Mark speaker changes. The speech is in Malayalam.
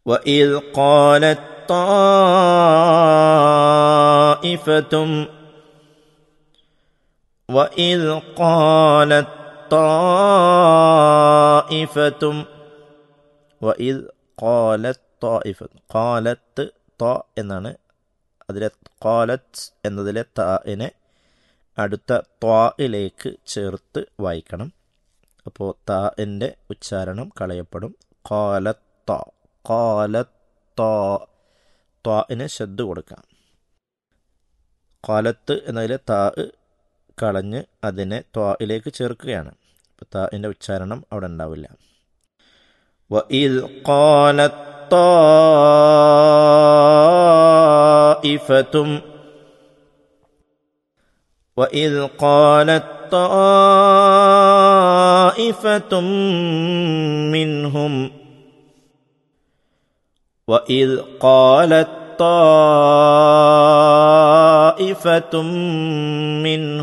Speaker 1: وإذ قالت طائفة وإذ قالت طائفة وإذ قالت طائفة قالت ത എന്നാണ് അതിലെ കാലത്ത് എന്നതിലെ താഇനെ അടുത്ത ത്വായിലേക്ക് ചേർത്ത് വായിക്കണം അപ്പോൾ താഇൻ്റെ ഉച്ചാരണം കളയപ്പെടും കാലത്ത കാലത്ത ത്വാഇന് ശബ്ദ കൊടുക്കാം കാലത്ത് എന്നതിലെ താ കളഞ്ഞ് അതിനെ ത്വായിലേക്ക് ചേർക്കുകയാണ് അപ്പോൾ താഇൻ്റെ ഉച്ചാരണം അവിടെ ഉണ്ടാവില്ല وإذ قالت طائفة وإذ قالت طائفة منهم وإذ قالت طائفة منهم